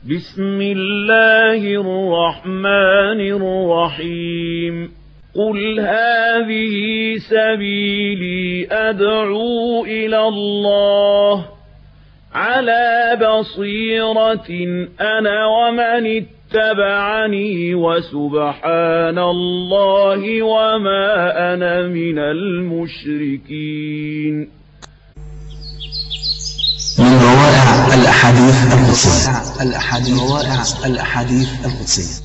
بسم الله الرحمن الرحيم قل هذه سبيلي أدعو إلى الله على بصيرة أنا ومن اتبعني وسبحان الله وما أنا من المشركين من روائع الأحاديث القدسية الأحاديث روائع الأحاديث القدسية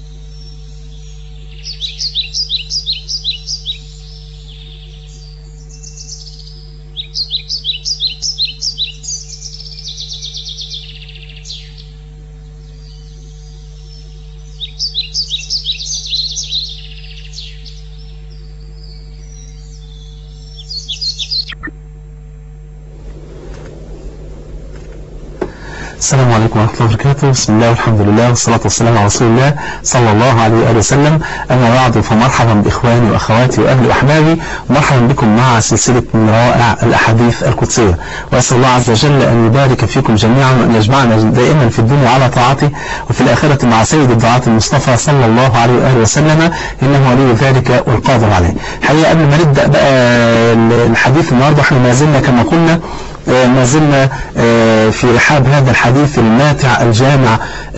السلام عليكم ورحمة الله وبركاته بسم الله والحمد لله والصلاة والسلام على رسول الله صلى الله عليه وآله وسلم أما بعد فمرحبا بإخواني وأخواتي وأهلي وأحبابي مرحبا بكم مع سلسلة من روائع الأحاديث القدسية وأسأل الله عز وجل أن يبارك فيكم جميعا وأن يجمعنا دائما في الدنيا على طاعته وفي الآخرة مع سيد الدعاة المصطفى صلى الله عليه وآله وسلم إنه ولي ذلك والقادر عليه حقيقة قبل ما نبدأ بقى الحديث النهاردة احنا ما زلنا كما قلنا ما زلنا في رحاب هذا الحديث الماتع الجامع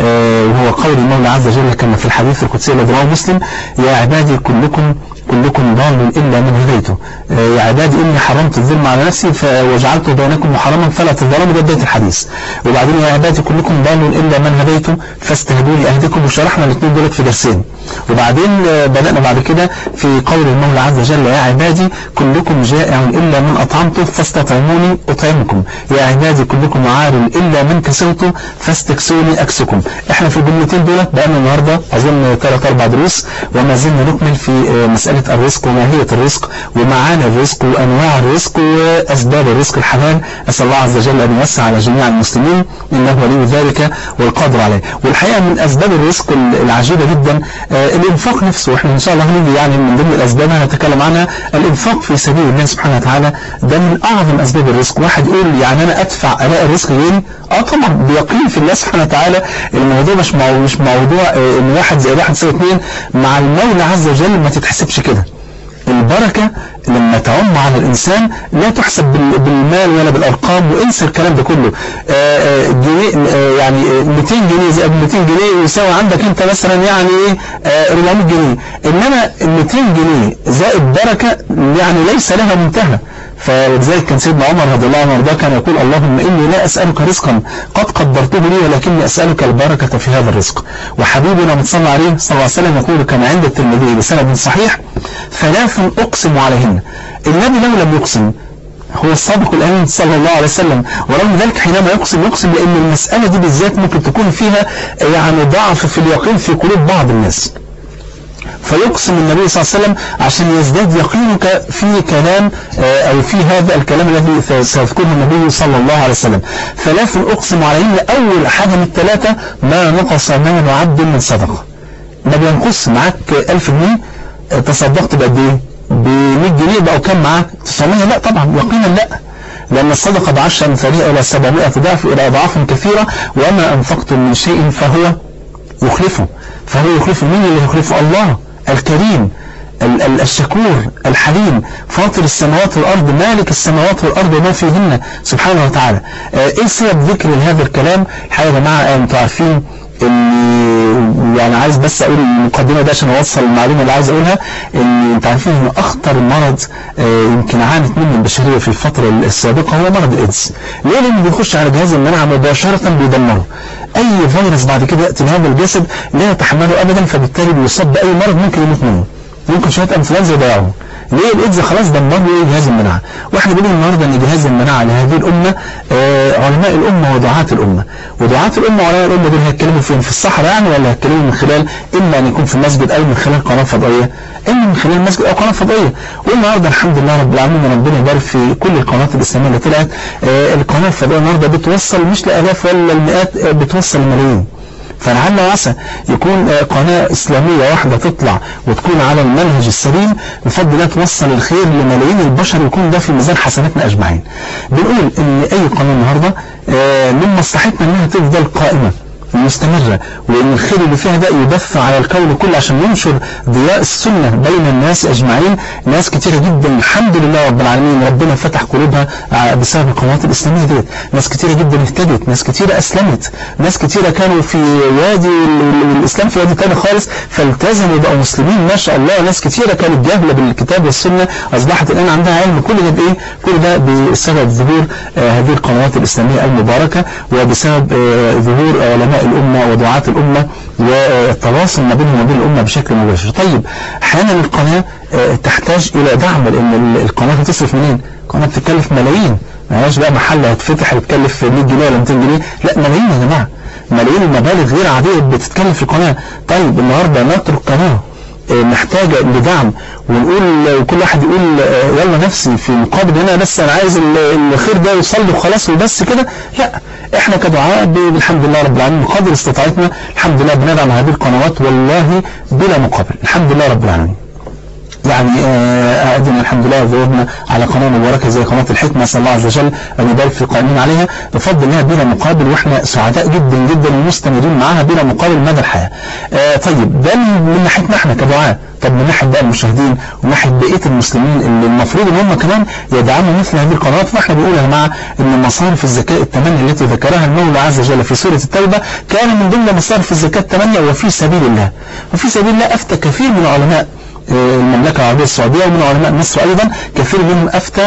وهو قول المولى عز وجل كما في الحديث القدسي الذي رواه مسلم يا عبادي كلكم كلكم ضال إلا من هديته يا عبادي إني حرمت الظلم على نفسي وجعلته بينكم محرما فلا تظلموا ده بداية الحديث وبعدين يا عبادي كلكم ضال إلا من هديته فاستهدوني أهدكم وشرحنا الاثنين دولت في درسين وبعدين بدأنا بعد كده في قول المولى عز وجل يا عبادي كلكم جائع إلا من أطعمته فاستطعموني أطعمكم يا عبادي كلكم عار إلا من كسوته فاستكسوني أكسكم احنا في الجملتين دولت بقالنا النهاردة أظن ثلاث أربع دروس وما زلنا نكمل في مسألة الرزق وماهية الرزق ومعاني الرزق وأنواع الرزق وأسباب الرزق الحلال أسأل الله عز وجل أن يوسع على جميع المسلمين إنه ولي ذلك والقادر عليه والحقيقة من أسباب الرزق العجيبة جدا الإنفاق نفسه وإحنا إن شاء الله هنيجي يعني من ضمن الأسباب هنتكلم عنها الإنفاق في سبيل الله سبحانه وتعالى ده من أعظم أسباب الرزق واحد يقول يعني أنا أدفع ألاقي الرزق غيري اه طبعا بيقين في الله سبحانه وتعالى الموضوع مش مش موضوع ان واحد زائد واحد يساوي اثنين مع المولى عز وجل ما تتحسبش كده البركة لما تعم على الإنسان لا تحسب بالمال ولا بالأرقام وانسى الكلام ده كله جنيه يعني 200 جنيه زائد 200 جنيه يساوي عندك انت مثلا يعني ايه 400 جنيه انما ال 200 جنيه زائد بركة يعني ليس لها منتهى فلذلك كان سيدنا عمر رضي الله عنه وارضاه كان يقول اللهم إني لا أسألك رزقا قد قدرته لي ولكني أسألك البركة في هذا الرزق وحبيبنا متصلى عليه صلى الله عليه وسلم يقول كما عند الترمذي بسند صحيح ثلاث أقسم عليهن النبي لو لم يقسم هو الصادق الأمين صلى الله عليه وسلم ورغم ذلك حينما يقسم يقسم لأن المسألة دي بالذات ممكن تكون فيها يعني ضعف في اليقين في قلوب بعض الناس فيقسم النبي صلى الله عليه وسلم عشان يزداد يقينك في كلام أو في هذا الكلام الذي سيذكره النبي صلى الله عليه وسلم ثلاث أقسم عليهن أول حاجة من الثلاثة ما نقص مال عبد من صدقة ما بينقص معاك 1000 جنيه تصدقت بقد ايه ب 100 جنيه بقى وكم معاك 900 لا طبعا يقينا لا لأن الصدقة بعشر أمثالها إلى 700 ضعف إلى أضعاف كثيرة وما أنفقتم من شيء فهو يخلفه فهو يخلفه مين اللي يخلفه الله الكريم الشكور الحليم فاطر السماوات والأرض مالك السماوات والأرض وما فيهن سبحانه وتعالى ايه سبب ذكر هذا الكلام الحقيقة يا جماعة انتوا عارفين ان يعني عايز بس اقول المقدمة ده عشان اوصل المعلومة اللي عايز اقولها ان انتوا عارفين ان اخطر مرض يمكن عانت منه البشرية في الفترة السابقة هو مرض الايدز ليه لانه بيخش على جهاز المناعة مباشرة بيدمره اي فيروس بعد كده ياتي لهذا الجسد لا يتحمله ابدا فبالتالي بيصاب باي مرض ممكن يموت منه ممكن شوية انفلونزا يضيعه ليه الايدز خلاص دمر له جهاز المناعة واحنا بنقول النهارده ان جهاز المناعة لهذه الامة آه علماء الامة ودعاة الامة ودعاة الامة وعلماء الامة دول هيتكلموا فين في الصحراء يعني ولا هيتكلموا من خلال اما ان يكون في المسجد او من خلال قناة فضائية اما من خلال المسجد او قناة فضائية والنهارده الحمد لله رب العالمين ربنا يبارك في كل القنوات الاسلامية اللي طلعت آه القناة الفضائية النهارده بتوصل مش لالاف ولا المئات آه بتوصل لملايين فلعل وعسى يكون قناة إسلامية واحدة تطلع وتكون على المنهج السليم بفضل الله توصل الخير لملايين البشر ويكون ده في ميزان حسناتنا أجمعين بنقول إن أي قناة النهاردة من مصلحتنا إنها تفضل قائمة مستمرة وان الخير اللي فيها ده يبث على الكون كله عشان ينشر ضياء السنة بين الناس اجمعين ناس كتيرة جدا الحمد لله رب العالمين ربنا فتح قلوبها بسبب القنوات الاسلامية ديت ناس كتيرة جدا اهتدت ناس كتيرة اسلمت ناس كتيرة كانوا في وادي والاسلام في وادي تاني خالص فالتزموا بقوا مسلمين ما شاء الله ناس كتيرة كانت جاهلة بالكتاب والسنة اصبحت الان عندها علم كل ده بايه كل ده بسبب ظهور آه هذه القنوات الاسلامية المباركة وبسبب آه ظهور علماء الامة ودعاة الامة والتواصل ما بينهم وبين الامة بشكل مباشر طيب احيانا القناة آه تحتاج الى دعم لان القناة هتصرف منين القناة بتكلف ملايين ما هياش بقى محل هتفتح يتكلف 100 جنيه ولا 200 جنيه لا ملايين يا جماعه ملايين المبالغ غير عادية بتتكلف القناة طيب النهاردة نترك قناة محتاجة لدعم ونقول وكل واحد يقول يلا نفسي في مقابل هنا بس انا عايز الخير ده يوصل لي وخلاص وبس كده لا احنا كدعاء بالحمد لله رب العالمين بقدر استطاعتنا الحمد لله بندعم هذه القنوات والله بلا مقابل الحمد لله رب العالمين يعني أقدم الحمد لله ظهورنا على قناة مباركة زي قناة الحكمة صلى الله عز وجل أن يبارك في القائمين عليها بفضل الله بلا مقابل وإحنا سعداء جدا جدا ومستمرين معاها بلا مقابل مدى الحياة طيب ده من ناحيتنا احنا كدعاء طب من ناحية بقى المشاهدين ومن ناحية بقية المسلمين اللي المفروض ان هم كمان يدعموا مثل هذه القنوات فاحنا بنقول يا جماعة ان مصارف الزكاة الثمانية التي ذكرها المولى عز وجل في سورة التوبة كان من ضمن مصارف الزكاة الثمانية وفي سبيل الله وفي سبيل الله أفتى كثير من العلماء المملكة العربية السعودية ومن علماء مصر أيضا كثير منهم أفتى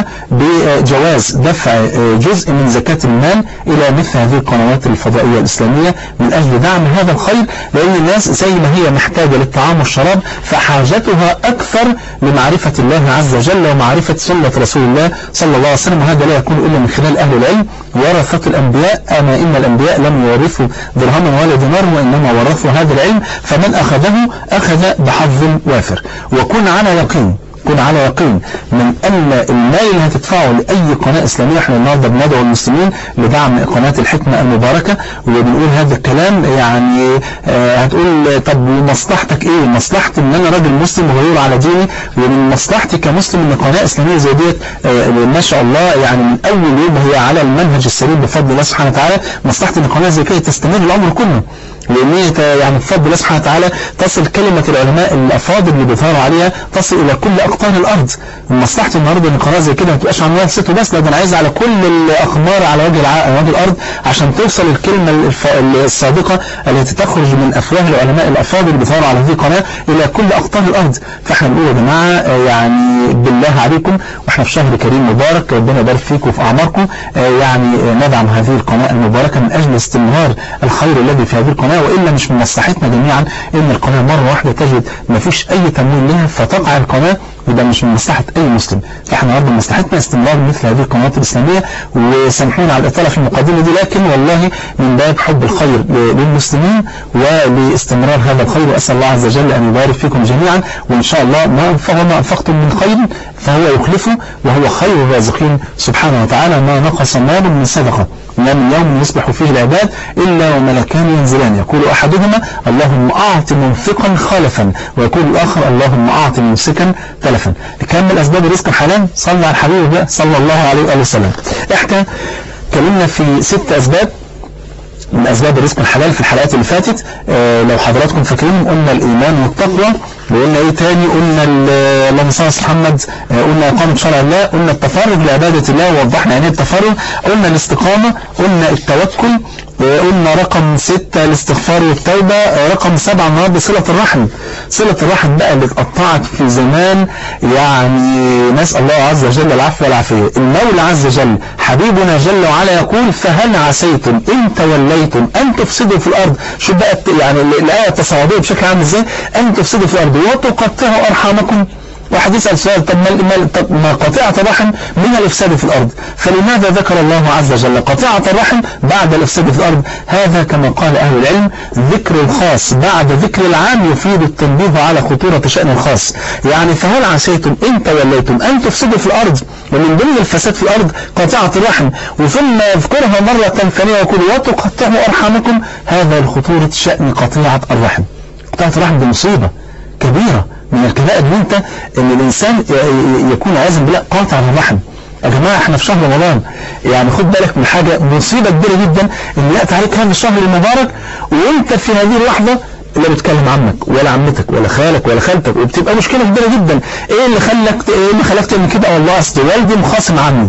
بجواز دفع جزء من زكاة المال إلى مثل هذه القنوات الفضائية الإسلامية من أجل دعم هذا الخير لأن الناس زي ما هي محتاجة للطعام والشراب فحاجتها أكثر لمعرفة الله عز وجل ومعرفة سنة رسول الله صلى الله عليه وسلم وهذا لا يكون إلا من خلال أهل العلم ورثة الأنبياء أما إن الأنبياء لم يورثوا درهما ولا دينار وإنما ورثوا هذا العلم فمن أخذه أخذ بحظ وافر وكن على يقين كن على يقين من أن المال اللي هتدفعه لأي قناة إسلامية احنا النهاردة بندعو المسلمين لدعم قناة الحكمة المباركة وبنقول هذا الكلام يعني آه هتقول طب مصلحتك ايه مصلحتي ان انا راجل مسلم وغيور على ديني ومن مصلحتي كمسلم ان قناة إسلامية زي ديت آه ما شاء الله يعني من أول يوم هي على المنهج السليم بفضل الله سبحانه وتعالى مصلحتي ان قناة زي كده تستمر العمر كله لأن هي يعني بفضل الله سبحانه وتعالى تصل كلمة العلماء الأفاضل اللي بيظهروا عليها تصل إلى كل أقطار الأرض مصلحتي النهارده إن قناة زي كده ما تبقاش عنوان ست وبس لا ده أنا عايز على كل الأقمار على وجه الع... وجه الأرض عشان توصل الكلمة الف... الصادقة التي تخرج من أفواه العلماء الأفاضل اللي بيظهروا على هذه القناة إلى كل أقطار الأرض فإحنا بنقول يا جماعة يعني بالله عليكم وإحنا في شهر كريم مبارك ربنا يبارك فيكم وفي أعماركم يعني ندعم هذه القناة المباركة من أجل استمرار الخير الذي في هذه القناة وإلا مش من مصلحتنا جميعا إن القناة مرة واحدة تجد ما فيش أي تمويل لها فتقع القناة وده مش من مصلحة أي مسلم فإحنا النهارده مصلحتنا استمرار مثل هذه القنوات الإسلامية وسامحونا على الإطالة في المقدمة دي لكن والله من باب حب الخير للمسلمين ولاستمرار هذا الخير وأسأل الله عز وجل أن يبارك فيكم جميعا وإن شاء الله ما أنفقوا ما أنفقتم من خير فهو يخلفه وهو خير الرازقين سبحانه وتعالى ما نقص مال من صدقة ما من يوم يصبح فيه العباد إلا وملكان ينزلان يقول أحدهما اللهم أعط منفقا خلفا ويقول الآخر اللهم أعط ممسكا تلفا نكمل أسباب الرزق الحلال صلى على الحبيب بقى صلى الله عليه وآله وسلم احنا اتكلمنا في ست أسباب من أسباب الرزق الحلال في الحلقات اللي فاتت اه لو حضراتكم فاكرين قلنا الإيمان والتقوى وقلنا ايه تاني قلنا اللهم صل على محمد اه قلنا إقامة شرع الله قلنا التفرغ لعبادة الله ووضحنا يعني التفرغ قلنا الاستقامة قلنا التوكل قلنا رقم ستة الاستغفار والتوبة رقم سبعة النهارده صلة الرحم صلة الرحم بقى اللي اتقطعت في زمان يعني نسأل الله عز وجل العفو والعافية المولى عز وجل حبيبنا جل وعلا يقول فهل عسيتم إن توليتم أن تفسدوا في الأرض شو بقى يعني الآية التصاعدية بشكل عام ازاي أن تفسدوا في الأرض وتقطعوا أرحامكم واحد يسأل سؤال طب ما, طب ما قطيعة الرحم من الإفساد في الأرض فلماذا ذكر الله عز وجل قطيعة الرحم بعد الإفساد في الأرض هذا كما قال أهل العلم ذكر الخاص بعد ذكر العام يفيد التنبيه على خطورة شأن الخاص يعني فهل عسيتم إن توليتم أن تفسدوا في الأرض ومن ضمن الفساد في الأرض قطيعة الرحم وثم يذكرها مرة ثانية ويقول وتقطعوا أرحامكم هذا لخطورة شأن قطيعة الرحم قطيعة الرحم دي مصيبة كبيرة من الكبائر ان انت ان الانسان يكون عازم بالله قاطع الرحم يا جماعة احنا في شهر رمضان يعني خد بالك من حاجة مصيبة كبيرة جدا ان يأتي عليك هذا الشهر المبارك وانت في هذه اللحظة لا بتكلم عمك ولا عمتك ولا خالك ولا خالتك وبتبقى مشكلة كبيرة جدا ايه اللي خلك ايه اللي خلاك تعمل كده والله اصل والدي مخاصم عني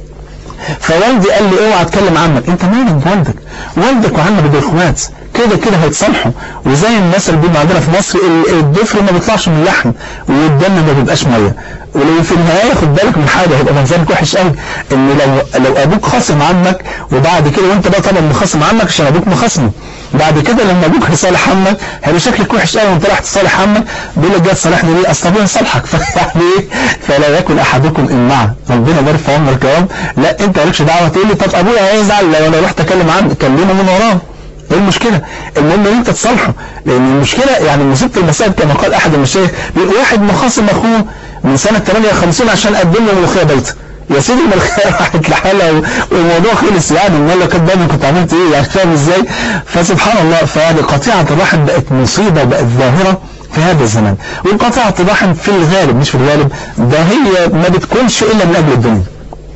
فوالدي قال لي اوعى اتكلم عنك انت مالك بوالدك والدك وعمك دول اخوات كده كده هيتصالحوا وزي الناس اللي بيبقى عندنا في مصر الضفر ما بيطلعش من اللحم والدم ما بيبقاش ميه ولو في النهايه خد بالك من حاجه هيبقى منظرك وحش قوي ان لو لو ابوك خاصم عنك وبعد كده وانت بقى طبعا مخاصم عنك عشان ابوك مخاصمه بعد كده لما ابوك هيصالح عمك هيبقى شكلك وحش قوي وانت رايح تصالح عمك بيقول لك جاي تصالحني ليه اصل ابويا صالحك فيعني ايه فلا يكن احدكم امعا ربنا يبارك في عمرك يا رب لا انت مالكش دعوه تقول لي طب ابويا هيزعل لو انا رحت اكلم عنه كلمه من وراه ايه المشكلة المهم ان انت تصالحه لان المشكلة يعني مصيبة المسائل كما قال احد المشايخ بيقول واحد مخاصم اخوه من سنة 58 عشان قدم له ملوخية بيته يا سيدي الملوخية راحت لحالها والموضوع خلص يعني امال لو كانت بالي كنت عملت ايه يعني فاهم ازاي فسبحان الله فهذه قطيعة الرحم بقت مصيبة بقت ظاهرة في هذا الزمان وقطيعة الرحم في الغالب مش في الغالب ده هي ما بتكونش الا من اجل الدنيا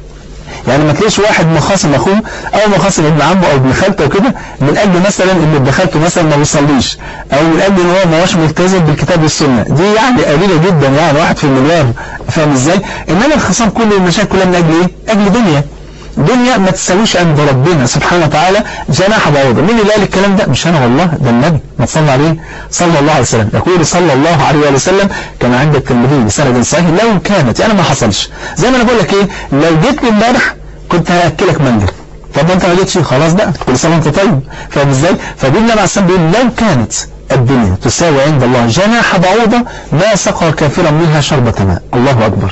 يعني ما تلاقيش واحد مخاصم اخوه او مخاصم ابن عمه او ابن خالته وكده من اجل مثلا ان ابن خالته مثلا ما بيصليش او من اجل ان هو ما هوش ملتزم بالكتاب والسنه دي يعني قليله جدا يعني واحد في المليار فاهم ازاي انما الخصام كله المشاكل كلها من اجل ايه اجل دنيا دنيا ما تساويش عند ربنا سبحانه وتعالى جناح بعوضة مين اللي قال الكلام ده مش انا والله ده النبي ما تصلى عليه صلى الله عليه وسلم يقول صلى الله عليه وسلم كما عند الترمذي بسند صحيح لو كانت يعني ما حصلش زي ما انا بقول لك ايه لو جيت لي امبارح كنت هاكلك منجل طب انت ما جيتش خلاص بقى كل سنه وانت طيب فاهم ازاي فبيقول النبي عليه الصلاه بيقول لو كانت الدنيا تساوي عند الله جناح بعوضة ما سقى كافرا منها شربة ماء الله أكبر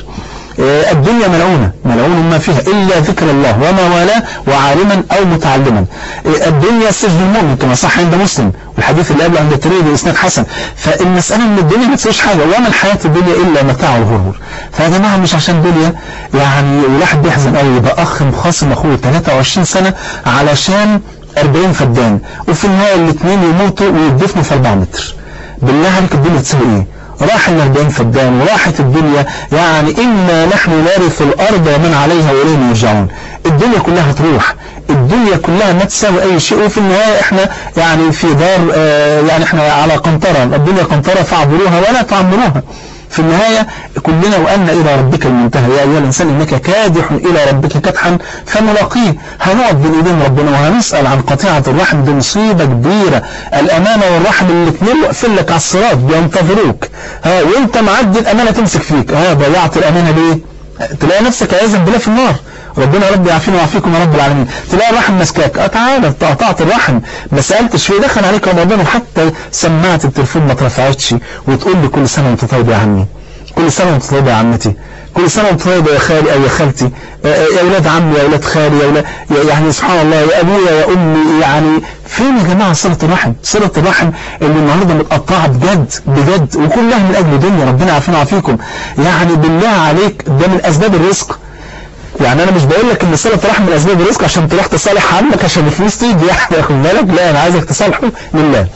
الدنيا ملعونة ملعون ما فيها إلا ذكر الله وما والاه وعالما أو متعلما الدنيا سجن المؤمن كما صح عند مسلم والحديث اللي قبله عند الترمذي بإسناد حسن فالمسألة من الدنيا ما تسويش حاجة وما الحياة الدنيا إلا متاع الغرور فيا جماعة مش عشان دنيا يعني الواحد بيحزن قوي يبقى أخ مخاصم أخوه 23 سنة علشان 40 فدان وفي النهاية الاثنين يموتوا ويدفنوا في 4 متر بالله عليك الدنيا تسوي ايه راح ال 40 فدان وراحت الدنيا يعني إنا نحن نرث الأرض ومن عليها وإلينا يرجعون الدنيا كلها تروح الدنيا كلها ما تساوي أي شيء وفي النهاية إحنا يعني في دار آه يعني إحنا على قنطرة الدنيا قنطرة فاعبروها ولا تعمروها في النهاية كلنا وأن إلى ربك المنتهى يا أيها الإنسان إنك كادح إلى ربك كدحا فملاقيه هنقعد بين إيدين ربنا وهنسأل عن قطيعة الرحم دي مصيبة كبيرة الأمانة والرحم الاثنين واقفين لك على الصراط بينتظروك ها وأنت معدي الأمانة تمسك فيك ها ضيعت الأمانة ليه؟ تلاقي نفسك عايزا بالله في النار ربنا رب يعافينا ويعافيكم يا رب العالمين تلاقي الرحم مسكاك اه تعالى قطعت الرحم ما سالتش فيه دخل عليك رمضان وحتى سماعه التليفون ما اترفعتش وتقول لي كل سنه وانت طيب يا عمي كل سنه وانت طيب يا عمتي كل سنه وانت طيب يا خالي او يا خالتي يا اولاد عمي يا اولاد خالي يا اولاد يعني سبحان الله يا ابويا يا امي يعني فين يا جماعه صله الرحم صله الرحم اللي النهارده متقطعه بجد بجد وكلها من اجل دنيا ربنا يعافينا ويعافيكم يعني بالله عليك ده من اسباب الرزق يعني انا مش بقول لك ان صله الرحم من اسباب الرزق عشان تروح تصالح عنك عشان الفلوس تيجي يعني خد بالك لا انا عايزك تصالحه لله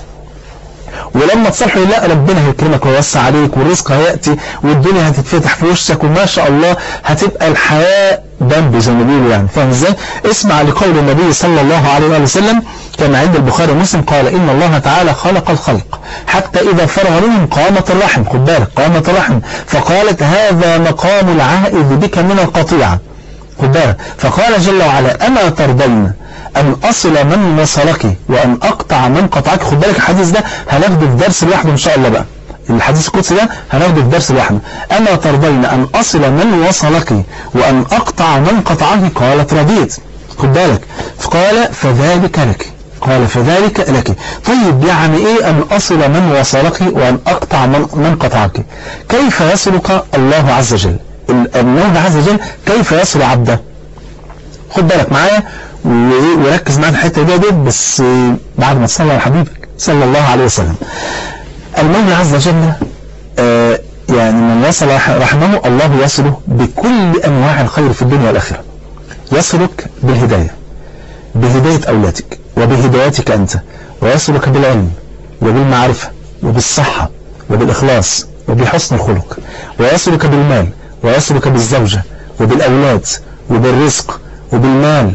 ولما تصالحه لله ربنا هيكرمك ويوسع عليك والرزق هياتي والدنيا هتتفتح في وشك وما شاء الله هتبقى الحياه بامبي زي ما بيقولوا يعني فاهم ازاي؟ اسمع لقول النبي صلى الله عليه وسلم كما عند البخاري ومسلم قال إن الله تعالى خلق الخلق حتى إذا فرغ منهم قامت الرحم خد بالك قامت الرحم فقالت هذا مقام العائد بك من القطيعة خد بالك فقال جل وعلا أما ترضين أن أصل من وصلك وأن أقطع من قطعك خد بالك الحديث ده هناخده في درس لوحده إن شاء الله بقى الحديث القدسي ده هناخده في درس لوحده أما ترضين أن أصل من وصلك وأن أقطع من قطعك قالت رضيت خد بالك فقال فذلك لك قال فذلك لك طيب يعني ايه ان اصل من وصلك وان اقطع من, من قطعك كيف يصلك الله عز وجل الله عز وجل كيف يصل عبده خد بالك معايا وركز معايا الحته دي دي بس بعد ما تصلي على حبيبك صلى الله عليه وسلم المولى عز وجل آه يعني من وصل رحمه الله يصله بكل انواع الخير في الدنيا والاخره يصلك بالهدايه بهدايه اولادك وبهدايتك أنت ويصلك بالعلم وبالمعرفة وبالصحة وبالإخلاص وبحسن الخلق ويصلك بالمال ويصلك بالزوجة وبالأولاد وبالرزق وبالمال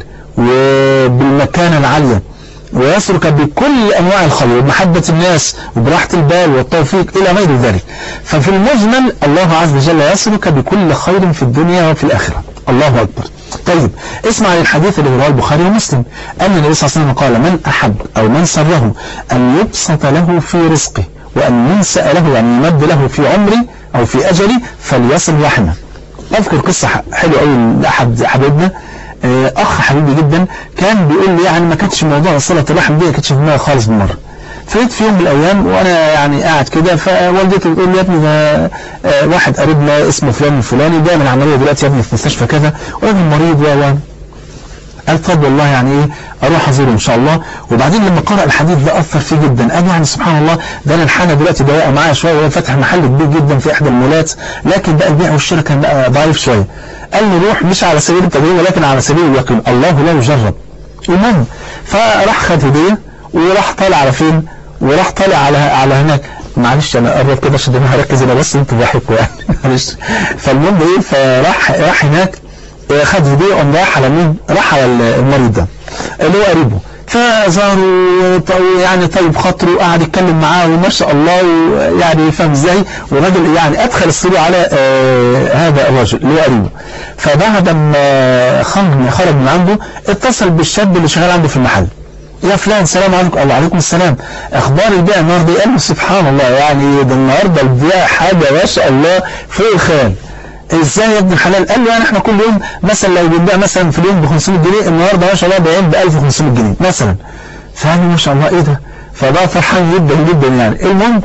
وبالمكانة العالية ويسرك بكل أنواع الخير ومحبة الناس وبراحة البال والتوفيق إلى غير ذلك ففي المجمل الله عز وجل يسرك بكل خير في الدنيا وفي الآخرة الله أكبر طيب اسمع الحديث اللي رواه البخاري ومسلم أن النبي صلى الله عليه وسلم قال من أحب أو من سره أن يبسط له في رزقه وأن ينسأ له يعني يمد له في عمري أو في أجلي فليصل رحمه أذكر قصة حلوة قوي لأحد حبيبنا أخ حبيبي جدا كان بيقول لي يعني ما كانتش موضوع صلة الرحم دي ما كانتش في دماغي خالص بالمرة فجيت في يوم من الأيام وأنا يعني قاعد كده فوالدتي بتقول لي يا ابني ده واحد قريبنا اسمه فلان الفلاني بيعمل عملية دلوقتي يا ابني في مستشفى كذا وراجل مريض و قال طب والله يعني ايه اروح ازوره ان شاء الله وبعدين لما قرأ الحديث ده اثر فيه جدا قال يعني سبحان الله ده انا الحاله دلوقتي ضيقه معايا شويه وهو فاتح محل كبير جدا في احدى المولات لكن بقى البيع والشراء كان بقى ضعيف شويه قال لي روح مش على سبيل التجربه لكن على سبيل اليقين الله لا يجرب المهم فراح خد هديه وراح طالع على فين وراح طالع على على هناك معلش انا قرب كده عشان انا هركز انا بس انتوا ضحكوا يعني معلش فالمهم ايه فراح راح هناك خد هديه قام راح على مين راح على المريض ده اللي هو قريبه فزاروا يعني طيب خاطره وقعد يتكلم معاه وما شاء الله يعني فاهم ازاي والراجل يعني ادخل السرور على آه هذا الرجل اللي هو قريبه فبعد ما خرج من عنده اتصل بالشاب اللي شغال عنده في المحل يا فلان سلام عليكم الله عليكم السلام اخبار البيع النهارده قال له سبحان الله يعني ده النهارده البيع حاجه ما شاء الله فوق الخيال ازاي يا ابن الحلال قال له يعني احنا كل يوم مثلا لو بنبيع مثلا في اليوم ب 500 جنيه النهارده ما شاء الله بايعين ب 1500 جنيه مثلا فقال ما شاء الله ايه ده فده فرحان جدا جدا يعني المهم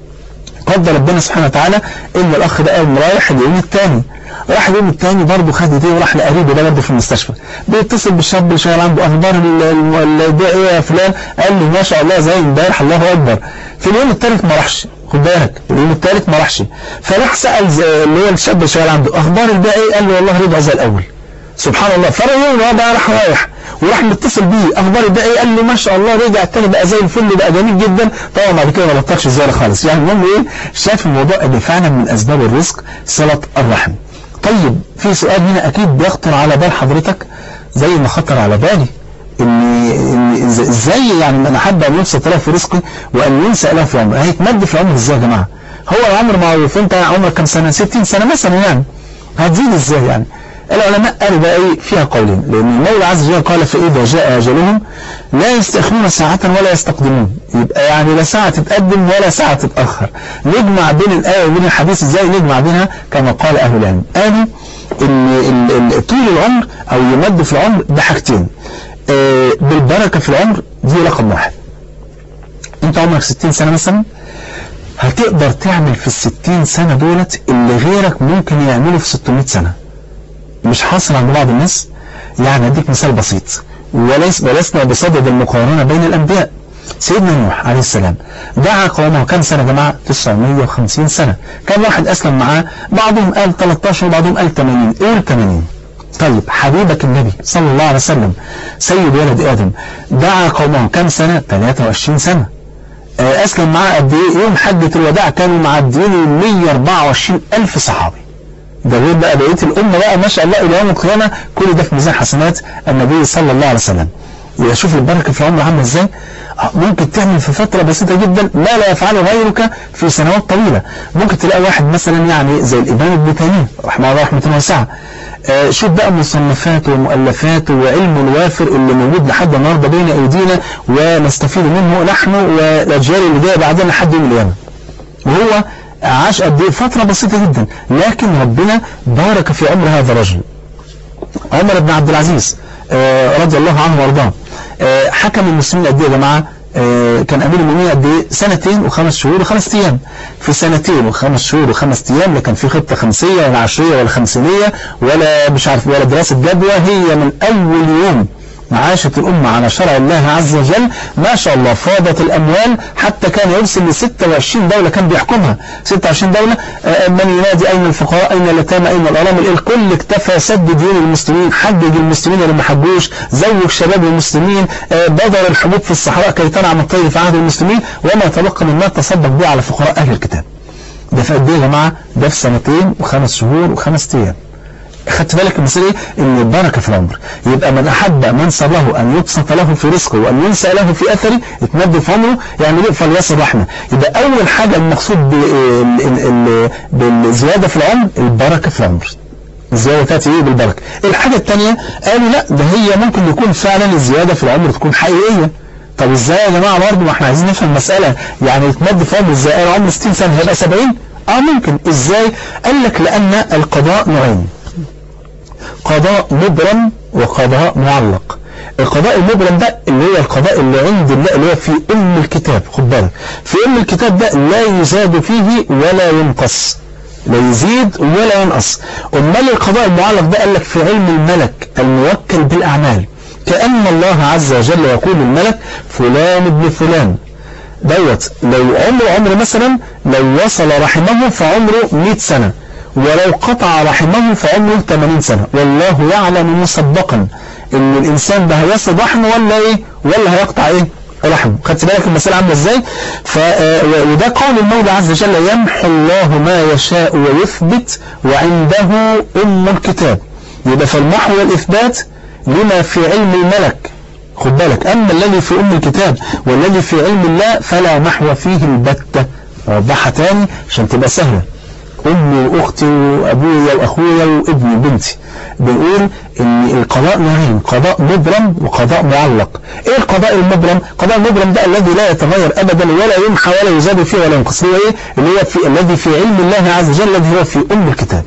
قدر ربنا سبحانه وتعالى ان الاخ ده قام رايح اليوم الثاني راح اليوم الثاني برضه خد هديه وراح لقريبه ده برضه في المستشفى بيتصل بالشاب اللي شغال عنده اخبار البيع ايه يا فلان قال له ما شاء الله زي امبارح الله اكبر في اليوم الثالث ما راحش خد بالك اليوم الثالث ما راحش فراح سأل اللي هو الشاب اللي شغال عنده اخبار البيع ايه قال له والله ربع زي الاول سبحان الله فاليوم الرابع راح رايح وراح متصل بيه اخبار البيع ايه قال له ما شاء الله رجع التاني بقى زي الفل بقى جميل جدا طبعا بعد كده ما بطلش زياره خالص يعني المهم ايه شاف الموضوع ان فعلا من اسباب الرزق صله الرحم طيب في سؤال هنا اكيد بيخطر على بال حضرتك زي ما خطر على بالي ان ازاي يعني من احب ان يبسط له في رزقه وان ينسى له في عمره هيتمد في العمر ازاي يا جماعه هو العمر معروف انت عمرك كم سنه 60 سنه مثلا يعني هتزيد ازاي يعني العلماء قالوا بقى ايه فيها قولين لان المولى عز وجل قال فاذا جاء اجلهم لا يستأخرون ساعة ولا يستقدمون يبقى يعني لا ساعة تتقدم ولا ساعة تتأخر نجمع بين الآية وبين الحديث ازاي نجمع بينها كما قال أهل العلم قالوا ان طول العمر او يمد في العمر بحاجتين آه بالبركة في العمر دي رقم واحد انت عمرك 60 سنة مثلا هتقدر تعمل في الستين سنة دولت اللي غيرك ممكن يعمله في 600 سنة مش حاصل عند بعض الناس يعني اديك مثال بسيط وليس ولسنا بصدد المقارنة بين الأنبياء سيدنا نوح عليه السلام دعا قومه كم سنة يا جماعة 950 سنة كم واحد أسلم معاه بعضهم قال 13 وبعضهم قال 80 قول 80 طيب حبيبك النبي صلى الله عليه وسلم سيد ولد آدم دعا قومه كم سنة 23 سنة أسلم معاه قد إيه يوم حجة الوداع كانوا معديين 124 ألف صحابي ده غير بقى بقية الأمة بقى ما شاء الله إلى يوم القيامة كل ده في ميزان حسنات النبي صلى الله عليه وسلم ويشوف البركة في العمر عامله ازاي ممكن تعمل في فترة بسيطة جدا ما لا يفعله غيرك في سنوات طويلة ممكن تلاقي واحد مثلا يعني زي الإمام ابن تيمية رحمه الله رحمة واسعة آه شوف بقى مصنفاته ومؤلفاته وعلمه الوافر اللي موجود لحد النهارده بين أيدينا ونستفيد منه نحن والأجيال اللي جاية بعدنا لحد يوم القيامة وهو عاش قد ايه فترة بسيطة جدا لكن ربنا بارك في عمر هذا الرجل عمر بن عبد العزيز آه رضي الله عنه وارضاه آه حكم المسلمين قد ايه يا جماعه آه كان امير المؤمنين قد ايه سنتين وخمس شهور وخمس ايام في سنتين وخمس شهور وخمس ايام لا كان في خطه خمسيه ولا عشريه ولا خمسينيه ولا مش عارف ولا دراسه جدوى هي من اول يوم عاشت الأمة على شرع الله عز وجل ما شاء الله فاضت الأموال حتى كان يرسل ل 26 دولة كان بيحكمها 26 دولة من ينادي أين الفقراء أين اليتامى أين الأرامل الكل اكتفى سد ديون المسلمين حجج المسلمين اللي ما حجوش زوج شباب المسلمين بدر الحبوب في الصحراء كي تنعم الطير في عهد المسلمين وما تبقى من مال تصدق به على فقراء أهل الكتاب ده في قد ايه يا جماعة ده في سنتين وخمس شهور وخمس أيام خدت بالك المسألة ايه ان البركة في العمر يبقى من احب من سره ان يبسط له في رزقه وان ينسى له في اثره يتمد في عمره يعني ايه فليصل رحمه يبقى اول حاجة المقصود بالزيادة في العمر البركة في العمر الزيادة تأتي ايه بالبركة الحاجة الثانية قالوا لا ده هي ممكن يكون فعلا الزيادة في العمر تكون حقيقية طب ازاي يا جماعة برضه ما احنا عايزين نفهم المسألة يعني يتمد في عمر ازاي انا عمري 60 سنة هيبقى 70 اه ممكن ازاي قال لك لان القضاء نوعين قضاء مبرم وقضاء معلق القضاء المبرم ده اللي هو القضاء اللي عند الله اللي هو في ام الكتاب خد بالك في ام الكتاب ده لا يزاد فيه ولا ينقص لا يزيد ولا ينقص امال القضاء المعلق ده قال لك في علم الملك الموكل بالاعمال كأن الله عز وجل يقول للملك فلان ابن فلان دوت لو عمره عمر مثلا لو وصل رحمه فعمره 100 سنة ولو قطع رحمه فعمره 80 سنة والله يعلم مسبقا ان الانسان ده هيصل رحمه ولا ايه ولا هيقطع ايه رحمه خدت بالك المسألة عاملة ازاي ف وده قول المولى عز وجل يمحو الله ما يشاء ويثبت وعنده ام الكتاب يبقى فالمحو والإثبات لما في علم الملك خد بالك أما الذي في أم الكتاب والذي في علم الله فلا محو فيه البتة أوضحها تاني عشان تبقى سهلة أمي وأختي وأبويا وأخويا وابني وبنتي بنقول إن القضاء نوعين قضاء مبرم وقضاء معلق إيه القضاء المبرم؟ القضاء المبرم ده الذي لا يتغير أبدا ولا يمحى ولا يزاد فيه ولا ينقص هو إيه؟ اللي هو في الذي في علم الله عز وجل الذي هو في أم الكتاب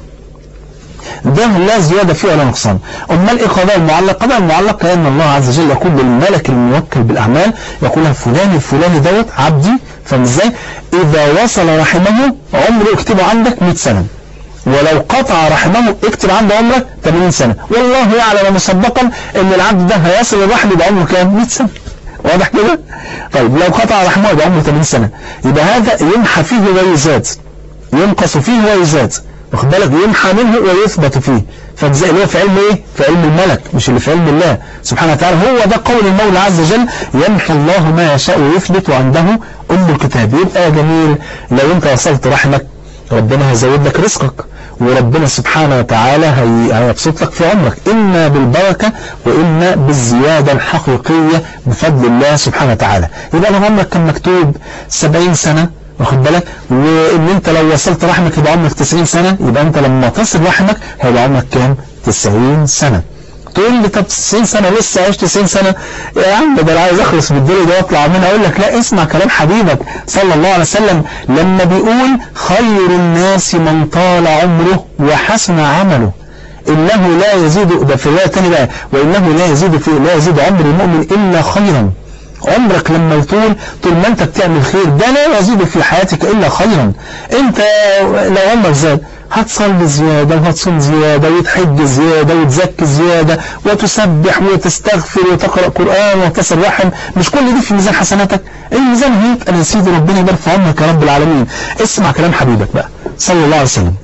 ده لا زيادة فيه ولا نقصان أمال إيه قضاء المعلق قضاء المعلق كأن الله عز وجل يقول للملك الموكل بالأعمال يقول فلان الفلاني دوت عبدي فاهم ازاي إذا وصل رحمه عمره اكتبه عندك 100 سنة ولو قطع رحمه اكتب عنده عمره 80 سنة والله يعلم مسبقا ان العبد ده هيصل الرحم بعمره كام 100 سنة واضح كده طيب لو قطع رحمه يبقى عمره 80 سنة يبقى هذا يمحى فيه ويزاد ينقص فيه ويزاد واخد بالك يمحى منه ويثبت فيه فازاي اللي هو في علم ايه في علم الملك مش اللي في علم الله سبحانه وتعالى هو ده قول المولى عز وجل يمحى الله ما يشاء ويثبت وعنده ام الكتاب يبقى جميل لو انت وصلت رحمك ربنا هيزود لك رزقك وربنا سبحانه وتعالى هيبسط لك في عمرك إما بالبركة وإما بالزيادة الحقيقية بفضل الله سبحانه وتعالى يبقى لو عمرك كان مكتوب 70 سنة واخد بالك وان انت لو وصلت رحمك يبقى عمرك 90 سنة يبقى انت لما تصل رحمك هيبقى عمرك كام 90 سنة تقول لي طب 90 سنة لسه عايش 90 سنة يا عم ده انا عايز اخلص من الدنيا ده واطلع منها اقول لك لا اسمع كلام حبيبك صلى الله عليه وسلم لما بيقول خير الناس من طال عمره وحسن عمله انه لا يزيد ده في روايه ثانيه بقى وانه لا يزيد في لا يزيد عمر المؤمن الا خيرا عمرك لما يطول طول ما انت بتعمل خير ده لا يزيد في حياتك الا خيرا انت لو عمرك زاد هتصلي زيادة وهتصوم زيادة وتحج زيادة وتزكي زيادة وتسبح وتستغفر وتقرأ قرآن وتصل رحم مش كل دي في ميزان حسناتك الميزان هيتقل يا سيدي ربنا يبارك في عمرك يا رب العالمين اسمع كلام حبيبك بقى صلى الله عليه وسلم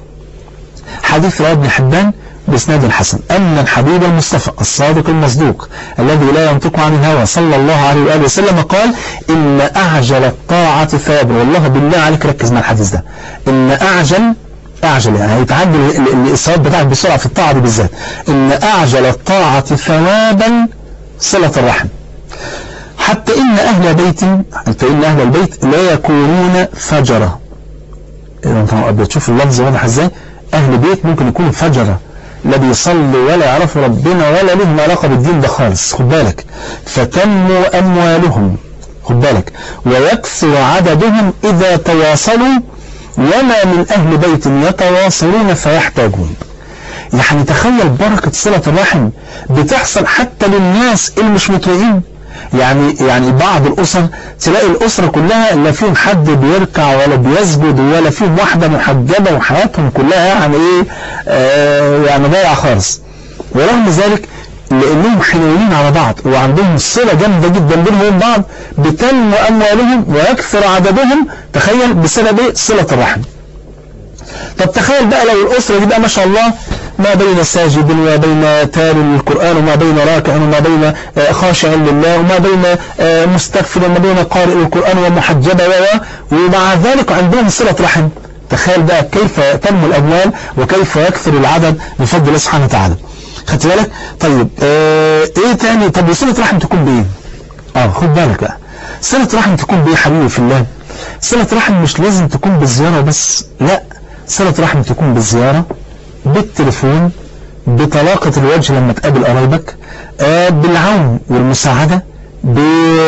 حديث رواه ابن حبان بإسناد حسن أن الحبيب المصطفى الصادق المصدوق الذي لا ينطق عن الهوى صلى الله عليه وآله وسلم قال إن أعجل الطاعة ثوابا والله بالله عليك ركز مع الحديث ده إن أعجل أعجل يعني هيتعدل الصواب بتاعك بسرعة في الطاعة دي بالذات إن أعجل الطاعة ثوابا صلة الرحم حتى إن أهل بيت حتى إن أهل البيت لا يكونون فجرة أنت بتشوف اللفظ واضح إزاي أهل بيت ممكن يكونوا فجرة لا بيصلوا ولا يعرفوا ربنا ولا لهم علاقة بالدين ده خالص خد بالك فتنمو أموالهم خد بالك ويكثر عددهم إذا تواصلوا وما من أهل بيت يتواصلون فيحتاجون يعني تخيل بركة صلة الرحم بتحصل حتى للناس اللي مش مطيعين يعني يعني بعض الأسر تلاقي الأسرة كلها لا فيهم حد بيركع ولا بيسجد ولا فيهم واحدة محجبة وحياتهم كلها يعني إيه آه يعني ضايعة خالص ورغم ذلك لأنهم حنينين على بعض وعندهم صلة جامدة جدا بينهم وبين بعض بتنمو أموالهم ويكثر عددهم تخيل بسبب إيه؟ صلة الرحم طب تخيل بقى لو الأسرة دي بقى ما شاء الله ما بين ساجد وما بين تال للقرآن وما بين راكع وما بين خاشع لله وما بين مستغفر وما بين قارئ القرآن ومحجبة ومع ذلك عندهم صلة رحم تخيل بقى كيف تنمو الأموال وكيف يكثر العدد بفضل الله سبحانه وتعالى خدت بالك طيب اه ايه تاني طب وصلة رحم تكون بايه اه خد بالك بقى صلة رحم تكون بايه حبيبي في الله صلة رحم مش لازم تكون بالزيارة بس لا صلة رحم تكون بالزيارة بالتليفون بطلاقة الوجه لما تقابل قرايبك آه بالعون والمساعدة ب...